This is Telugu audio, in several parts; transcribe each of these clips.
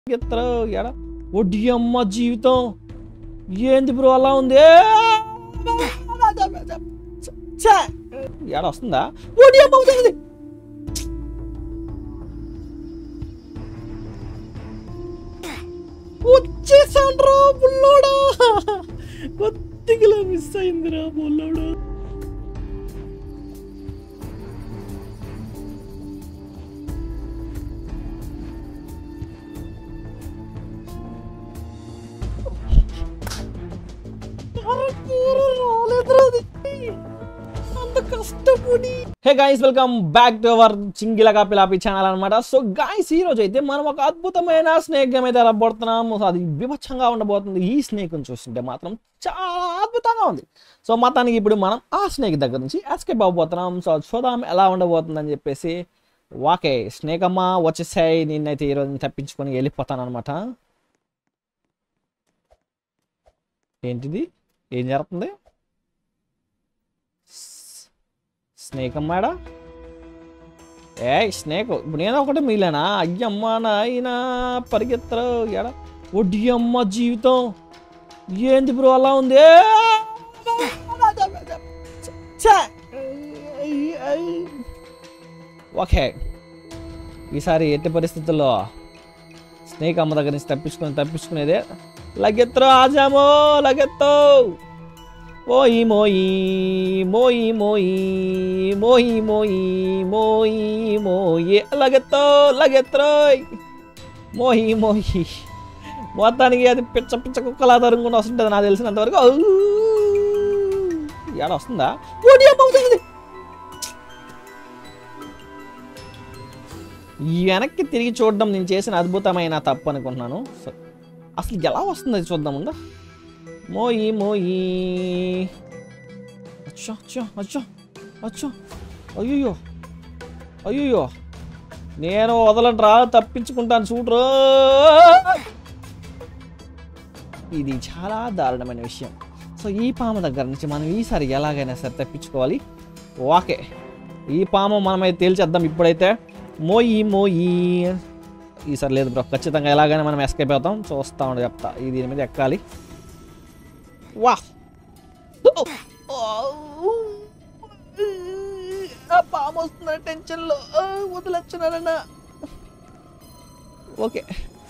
ఎత్తరా ఎడ ఒడ్డి అమ్మ జీవితం ఏంది బ్రో అలా ఉంది ఛే! ఎడ వస్తుందా ఒడ్డి అమ్మ అవుతుంది వచ్చేసాండ్రా బుల్లోడా కొద్దిగా మిస్ అయిందిరా బుల్లోడా hey guys welcome back to our చింగిలగా పిలాపి ఛానల్ అనమాట సో గైస్ ఈ రోజు అయితే మనం ఒక అద్భుతమైన స్నేక్ గేమ్ అయితే రాబోతున్నాం సో అది విభత్సంగా ఉండబోతుంది ఈ స్నేక్ చూస్తుంటే మాత్రం చాలా అద్భుతంగా ఉంది సో మొత్తానికి ఇప్పుడు మనం ఆ స్నేక్ దగ్గర నుంచి ఎస్కేప్ అవ్వబోతున్నాం సో చూద్దాం ఎలా ఉండబోతుందని చెప్పేసి వాకే స్నేక్ అమ్మ వచ్చేసాయి నిన్నైతే ఈ రోజు తప్పించుకొని వెళ్ళిపోతాను అనమాట ఏంటిది ఏం జరుగుతుంది స్నేక్ అమ్మాడా ఏ స్నేక్ ఇప్పుడు నేను ఒకటి మిగిలేనా అయ్యమ్మ నాయన పరిగెత్తరు ఎడ ఒడ్డి అమ్మ జీవితం ఏంది బ్రో అలా ఉంది ఛే! ఓకే ఈసారి ఎట్టి పరిస్థితుల్లో స్నేక్ అమ్మ దగ్గర నుంచి తప్పించుకుని తప్పించుకునేదే లగెత్తరు ఆజామో లగెత్తో మోయి మోయి మోయి మోయి మోయి మోయి మోయి మోయి లగెత్తో లగెత్రోయ్ మోయి మోయి మొత్తానికి అది పిచ్చ పిచ్చ కుక్కలా తరుముకుని వస్తుంటుంది నాకు తెలిసినంత వరకు ఔ! ఏడ వస్తుందా ఓడి అమ్మ అవుతుంది ఈ వెనక్కి తిరిగి చూడడం నేను చేసిన అద్భుతమైన తప్పు అనుకుంటున్నాను సో, అసలు ఎలా వస్తుంది అది చూద్దాం ఉందా మోయి మోయి అచ్చా అచ్చా అచ్చా అచ్చా అయ్యో అయ్యో నేను వదలంట్రా తప్పించుకుంటాను చూడరు ఇది చాలా దారుణమైన విషయం సో ఈ పాము దగ్గర నుంచి మనం ఈసారి ఎలాగైనా సరే తప్పించుకోవాలి ఓకే ఈ పాము మనమైతే తేల్చేద్దాం ఇప్పుడైతే మోయి మోయి ఈసారి లేదు బ్రో ఖచ్చితంగా ఎలాగైనా మనం ఎస్కేప్ అవుతాం చూస్తా ఉండే చెప్తా ఈ దీని మీద ఎక్కాలి వా పాము వస్తున్న టెన్షన్లో వదిలొచ్చున్నారన్న ఓకే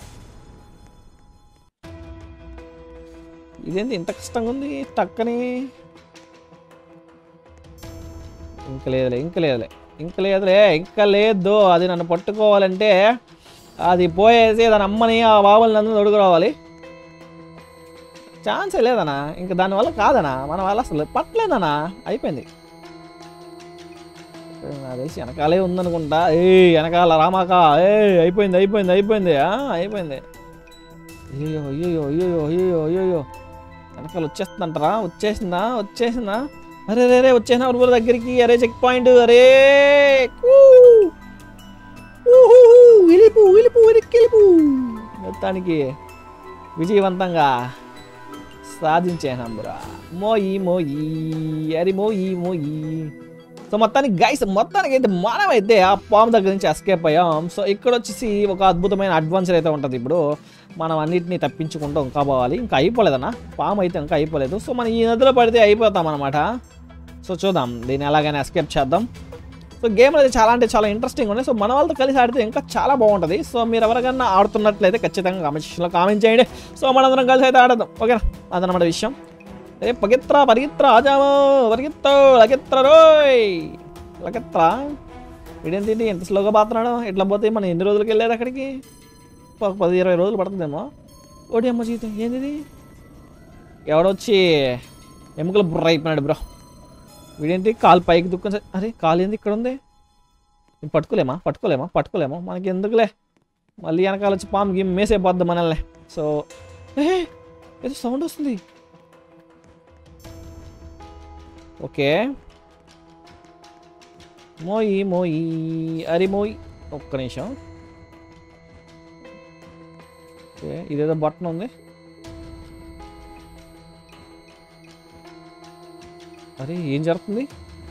ఇదేంటి ఇంత కష్టంగా ఉంది టక్కని ఇంక లేదులే ఇంక లేదులే ఇంక లేదులే ఇంకా లేదు అది నన్ను పట్టుకోవాలంటే అది పోయేసి దాని అమ్మని ఆ బాబుని నన్ను తొడుగు రావాలి ఛాన్సే లేదనా ఇంకా దానివల్ల కాదనా మన వల్ల అసలు పట్టలేదనా అయిపోయింది నాకు తెలిసి వెనకాలే ఉందనుకుంటా ఏ వెనకాల రామాక ఏ అయిపోయింది అయిపోయింది అయిపోయింది ఆ, అయిపోయింది అయ్యో అయ్యో అయ్యో అయ్యో అయ్యో వెనకాల వచ్చేస్తుందంటారా వచ్చేసిందా వచ్చేసిందా అరే రే రే వచ్చేసిన ఊరు దగ్గరికి అరే చెక్ పాయింట్ అరే కూ. ఊహూ, వెళ్ళిపో వెళ్ళిపో వెనక్కి వెళ్ళిపో మొత్తానికి విజయవంతంగా సాధించాను బ్రా మోయి మోయి అరి మోయి మోయి సో మొత్తానికి గైస్ మొత్తానికి అయితే మనమైతే ఆ పాము దగ్గర నుంచి ఎస్కేప్ అయ్యాం సో ఇక్కడ వచ్చేసి ఒక అద్భుతమైన అడ్వెంచర్ అయితే ఉంటుంది ఇప్పుడు మనం అన్నిటిని తప్పించుకుంటూ ఇంకా పోవాలి ఇంకా అయిపోలేదన్న పాము అయితే ఇంకా అయిపోలేదు సో మనం ఈ నదిలో పడితే అయిపోతాం అనమాట సో చూద్దాం దీన్ని ఎలాగైనా ఎస్కేప్ చేద్దాం సో గేమ్ అనేది చాలా అంటే చాలా ఇంట్రెస్టింగ్ ఉన్నాయి సో మన వాళ్ళతో కలిసి ఆడితే ఇంకా చాలా బాగుంటుంది సో మీరు ఎవరికైనా ఆడుతున్నట్లయితే ఖచ్చితంగా కామెంట్ సెక్షన్లో కామెంట్ చేయండి సో మనందరం కలిసి అయితే ఆడదాం ఓకేనా అదనమాట విషయం ఏ పగిత్ర పరిగిత్ర ఆజామో పరిగిత్తో లగిత్ర రోయ్ లగిత్ర వీడేంటి ఎంత స్లోగా పోతున్నాడు ఎట్లా పోతే మనం ఎన్ని రోజులకి వెళ్ళేది అక్కడికి ఒక పది ఇరవై రోజులు పడుతుందేమో ఓడి అమ్మ జీవితం ఏంది ఎవడొచ్చి ఎముకలు బుర్ర అయిపోయినాడు బ్రో వీడేంటి కాలు పైకి దుక్కుని స- అరే కాలు ఏంది ఇక్కడ ఉంది ఇది పట్టుకోలేమా పట్టుకోలేమా పట్టుకోలేమా మనకి ఎందుకులే మళ్ళీ వెనకాల వచ్చి పాము గిమ్ మేసేపోద్ది మనల్ని సో ఏ ఏదో సౌండ్ వస్తుంది ఓకే మోయి మోయి అరి మోయి ఒక్క నిమిషం ఓకే ఇదేదో బటన్ ఉంది అరే ఏం జరుగుతుంది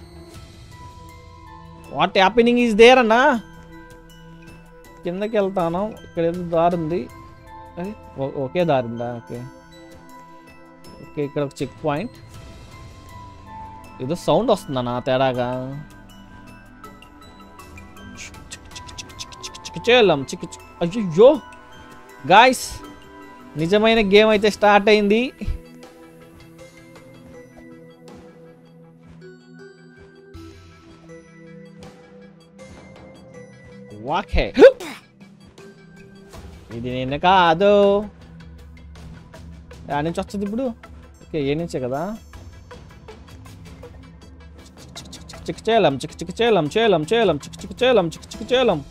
వాట్ హ్యాపెనింగ్ ఈజ్ దేర్ అన్నా కిందకి వెళ్తాను ఇక్కడ ఏదో దారి ఉంది అది ఓ- ఒకే దారిందా ఓకే ఓకే ఇక్కడ ఒక చెక్ పాయింట్ ఏదో సౌండ్ వస్తుందన్నా తేడాగా చేయలేం చిక్ చిక్ అయ్యో గాయస్ నిజమైన గేమ్ అయితే స్టార్ట్ అయింది వాకే ఇది నేను కాదు ఆ నుంచి వస్తుంది ఇప్పుడు ఓకే ఏ నుంచే కదా చిక్ చేయలేం చిక్ చిక్ చేయలేం చేయలేం చేయలేం చిక్ చిక్ చేయలేం చిక్ చిక్ చేయలేం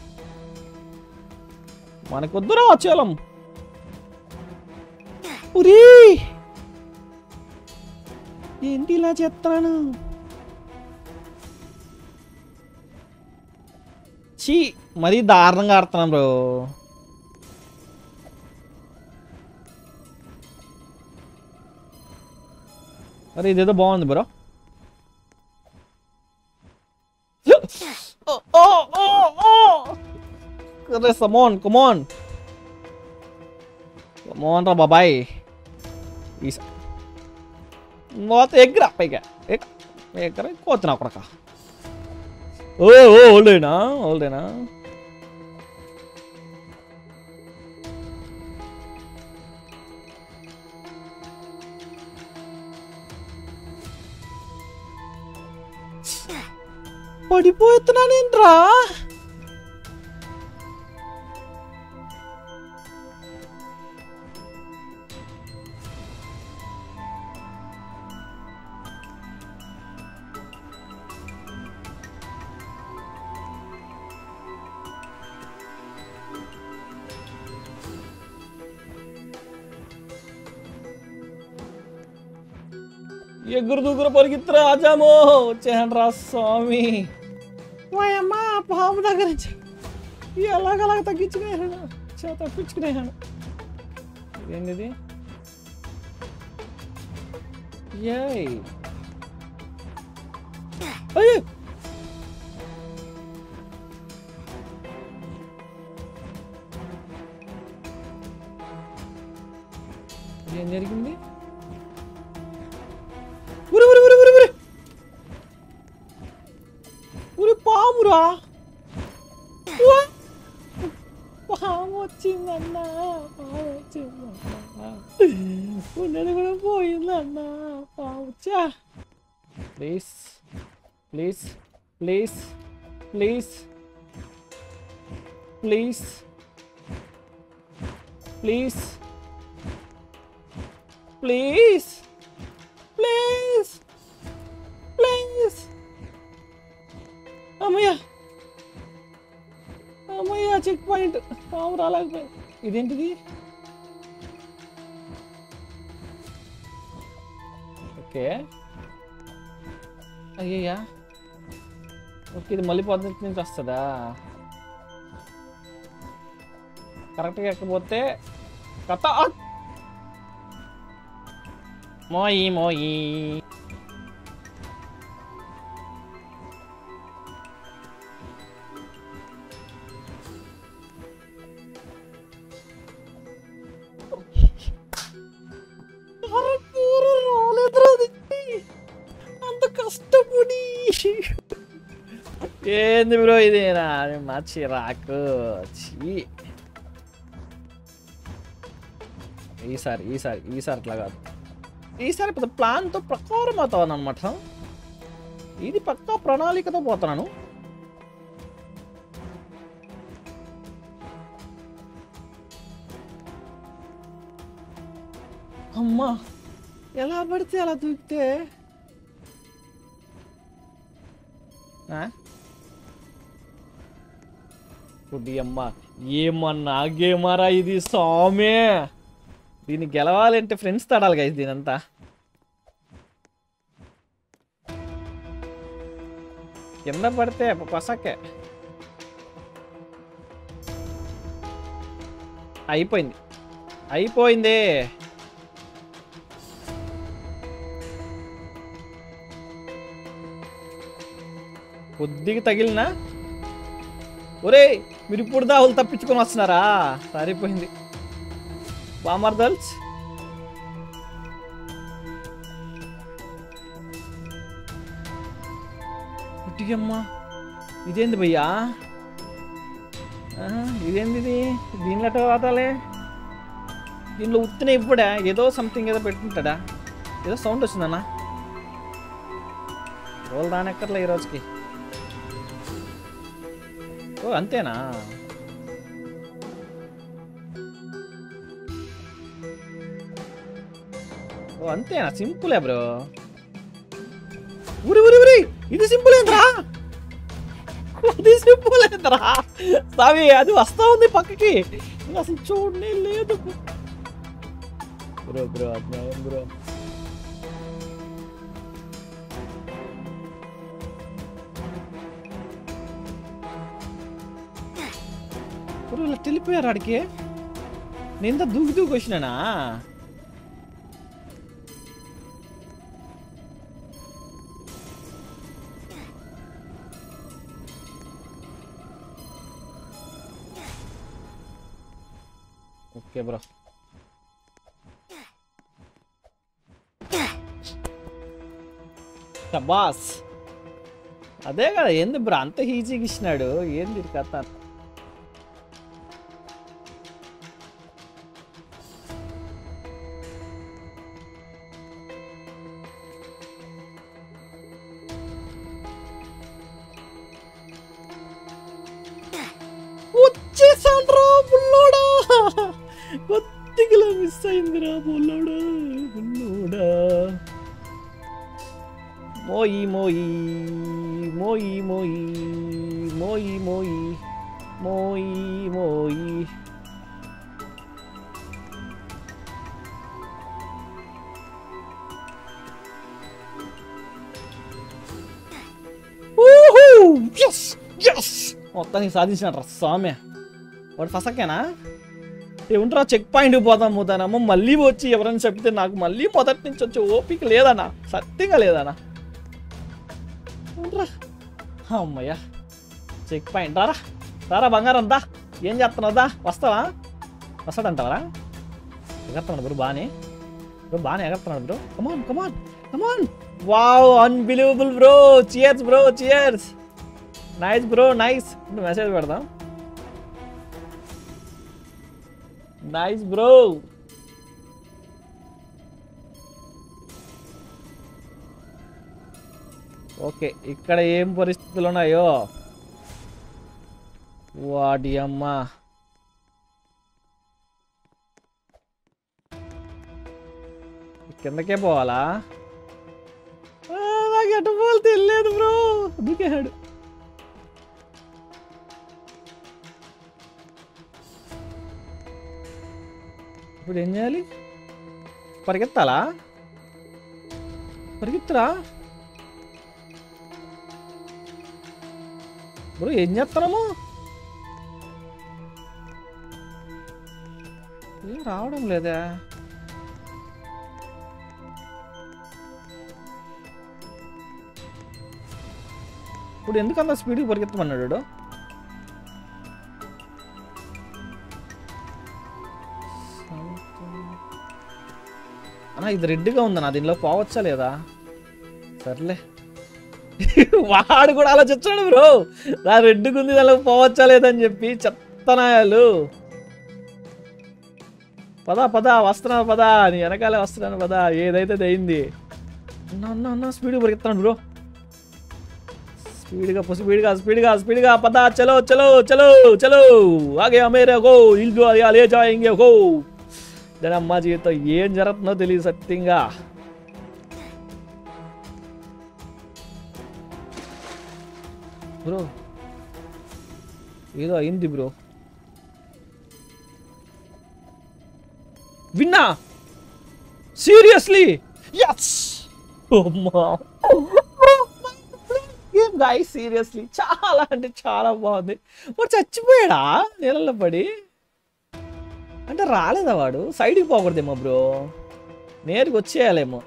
మనకు వద్దురా చేయలేం ఉరీ ఏంటి ఇలా చేస్తాను చీ మరీ దారుణంగా ఆడుతున్నాం బ్రో అరే ఇదేదో బాగుంది బ్రో అరే సమోన్ కమోన్ కమోన్ రా బాబాయ్ ఈ మొత్తం ఎగ్రా పైగా ఎగ్ ఎగ్గర కోతున్నా కొడక ఓ ఓ ఓల్డేనా ఓల్డేనా పడిపోతున్నానేంట్రా ఎగురు దుగురు పరిగెత్తురా ఆజామో వచ్చేయండి రా స్వామి వాయమ్మ పాము దగ్గర నుంచి ఎలాగలాగ తగ్గించుకునేసాను చే తప్పించుకునేసాను ఏంటిది ఏయ్ అయ్యో ఏం జరిగింది ఉరి ఉరి ఉరి ఉరి ఉరి ఉరి పామురా ఉవ్వ! పాము వచ్చిందన్నా పాము వచ్చిందన్నా ఉన్నది కూడా పోయిందన్నా పాము చా please please please please please please please please please అమ్మయ్య అమ్మయ్య చెక్ పాయింట్ పాము రాలేకపోయింది ఇదేంటిది ఓకే అయ్యయ్యా ఓకే ఇది మళ్ళీ పద్ధతి నుంచి వస్తుందా కరెక్ట్గా ఎక్కకపోతే కథ మోయి మోయి అంత కష్టపడి ఏంది బ్రో ఇది మా చిరాకు చీ ఈసారి ఈసారి ఈసారి అట్లా కాదు ఈసారి పెద్ద ప్లాన్తో ప్రకారం అవుతాను అనమాట ఇది పక్కా ప్రణాళికతో పోతున్నాను అమ్మా ఎలా పడితే అలా దూకితే ఆ? కుడి అమ్మ ఏమన్నా గేమారా ఇది సామే దీన్ని గెలవాలంటే ఫ్రెండ్స్ తడాలి గైస్ దీనంతా కింద పడితే పసకే అయిపోయింది అయిపోయింది కొద్దిగా తగిలినా ఒరే మీరు ఇప్పుడు దావులు తప్పించుకొని వస్తున్నారా సరిపోయింది బామర్దల్స్ ఇటుకమ్మా ఇదేంది భయ్యా ఆ, ఇదేంది ఇది దీనిలో ఎట్ట వాతాలే దీనిలో ఉత్తిన ఇప్పుడా ఏదో సంథింగ్ ఏదో పెట్టుకుంటాడా ఏదో సౌండ్ వచ్చిందన్నా రోజులు రానక్కర్లే ఈ రోజుకి ఓ అంతేనా ఓ అంతేనా సింపులే బ్రో ఉరి ఉరి ఉరి ఇది సింపుల్ ఏంద్రా అది సింపుల్ ఏంద్రా సామి అది వస్తా ఉంది పక్కకి ఇంకా అసలు చూడనే లేదు బ్రో బ్రో అన్యాయం బ్రో బ్రో ఇలా వెళ్ళిపోయారు ఆడికి నేను ఇంత దూకి దూకి వచ్చినానా ఓకే బ్రో బాస్ అదే కదా ఏంది బ్రో అంత ఈజీగా ఇచ్చినాడు ఏంది ఇది కథ వచ్చేసాడ్రా బుల్లోడా కొద్దిగా మిస్ అయిందిరా బుల్లోడా బుల్లోడా మోయి మోయి మోయి మోయి మోయి మోయి మోయి మోయి ఎస్ ఎస్ మొత్తానికి సాధించినాడు స్వామి వాడు ఫసకేనా ఏముంటారా చెక్ పాయింట్ పోదాం పోతానమ్మ మళ్ళీ వచ్చి ఎవరైనా చెప్తే నాకు మళ్ళీ మొదటి నుంచి వచ్చి ఓపిక లేదన్నా సత్యంగా లేదన్నా ఉండరా అమ్మయ్యా చెక్ పాయింట్ రారా రారా బంగారం దా ఏం చేస్తున్నావు దా వస్తావా వస్తాడంటావరా ఎగరుతున్నాడు బ్రో బాగానే బ్రో బాగానే ఎగరుతున్నాడు bro come on come on come on wow unbelievable bro cheers bro cheers nice bro nice message పెడదాం నైస్ బ్రో ఓకే ఇక్కడ ఏం పరిస్థితులు ఉన్నాయో వాడి అమ్మ కిందకే పోవాలా ఆ, నాకు ఎటు పోవాలి తెలియదు బ్రో దూకేశాడు ఇప్పుడు ఏం చేయాలి పరిగెత్తాలా పరిగెత్తురా బ్రో ఏం చేస్తున్నాము ఏం రావడం లేదా ఇప్పుడు ఎందుకు అంత స్పీడ్కి పరిగెత్తమన్నాడు వాడు? అన్నా ఇది రెడ్గా ఉందన్నా దీనిలో పోవచ్చా లేదా సర్లే వాడు కూడా ఆలోచించాడు బ్రో నా రెడ్డుగా ఉంది దానిలో పోవచ్చా లేదని చెప్పి చెత్తనాయాలు పదా పదా వస్తున్నాను పదా నీ వెనకాలే వస్తున్నాను పదా ఏదైతే అది అయింది అన్న అన్న అన్న స్పీడ్గా పరిగెత్తాను బ్రో స్పీడ్గా స్పీడ్గా స్పీడ్గా స్పీడ్గా పదా చలో చలో చలో చలో ఆగే మేరే గో ఇల్లు లే జాయింగే గో దాని అమ్మ జీవితం ఏం జరుగుతుందో తెలియదు సత్యంగా బ్రో ఏదో అయింది బ్రో విన్నా సీరియస్లీ ఎస్ ఏం గాయ సీరియస్లీ చాలా అంటే చాలా బాగుంది వాడు చచ్చిపోయాడా నీళ్ళలో పడి అంటే రాలేదా వాడు సైడ్కి పోకూడదేమో బ్రో నేరుగా వచ్చేయాలేమో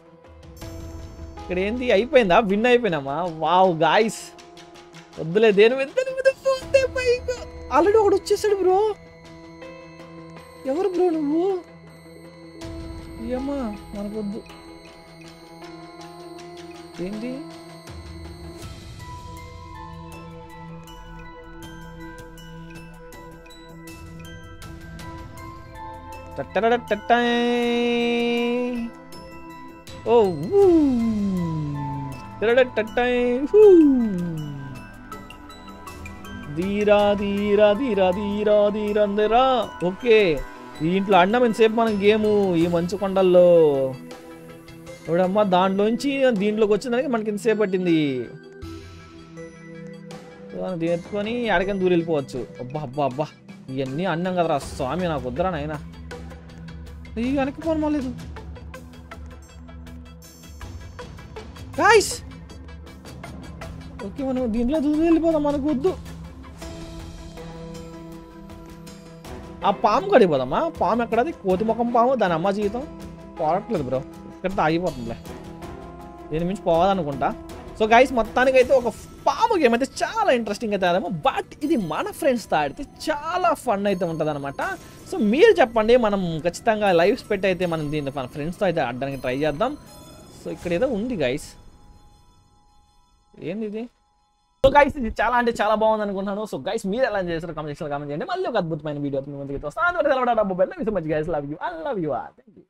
ఇక్కడ ఏంది అయిపోయిందా విన్ అయిపోయినామా వావ్ గాయస్ వద్దులే దేని మీద దాని మీద పోతే పైగా ఆల్రెడీ ఒకడు వచ్చేసాడు బ్రో ఎవరు బ్రో నువ్వు ఏమ్మా మనకొద్దు ఏంటి టట్టరడట్టట్టయ్. ఓ ఊ. టరడట్టట్టయ్. హూ. ధీరా ధీరా ధీరా ధీరా ధీరందిరా ఓకే దీంట్లో అన్నం ఎంతసేపు మనం గేము ఈ మంచు కొండల్లో ఇప్పుడమ్మా దాంట్లోంచి దీంట్లోకి వచ్చిందానికి మనకి ఎంతసేపు పట్టింది సో మనం దీన్ని ఎత్తుకొని ఎడకని దూరి వెళ్ళిపోవచ్చు అబ్బా అబ్బా అబ్బా ఇవన్నీ అన్నం కదరా స్వామి నాకు వద్దరా నాయన ఈ వెనక్కి పోను మళ్ళీ గాయస్ ఓకే మనం దీంట్లో దూరి వెళ్ళిపోదాం మనకు వద్దు ఆ పాము గడిపోదమ్మా పాము ఎక్కడది కోతి ముఖం పాము దాని అమ్మ జీవితం పోవట్లేదు బ్రో ఇక్కడితో ఆగిపోతుందిలే దీని మించి పోవాలనుకుంటా సో గైస్ మొత్తానికి అయితే ఒక పాము గేమ్ అయితే చాలా ఇంట్రెస్టింగ్ అయితే ఆడాము బట్ ఇది మన ఫ్రెండ్స్తో ఆడితే చాలా ఫన్ అయితే ఉంటుంది అనమాట సో మీరు చెప్పండి మనం ఖచ్చితంగా లైవ్స్ పెట్టి అయితే మనం దీన్ని మన ఫ్రెండ్స్తో అయితే ఆడడానికి ట్రై చేద్దాం సో ఇక్కడ ఏదో ఉంది గైస్ ఏంది ఇది సో గైస్ ఇది చాలా అంటే చాలా బాగుంది అనుకుంటున్నాను సో గైస్ మీరు ఎలా చేస్తారు కామెంట్ సెక్షన్లో కామెంట్ చేయండి మళ్ళీ ఒక అద్భుతమైన వీడియో ముందుకు వస్తాను సో మంచి guys love you I love you thank you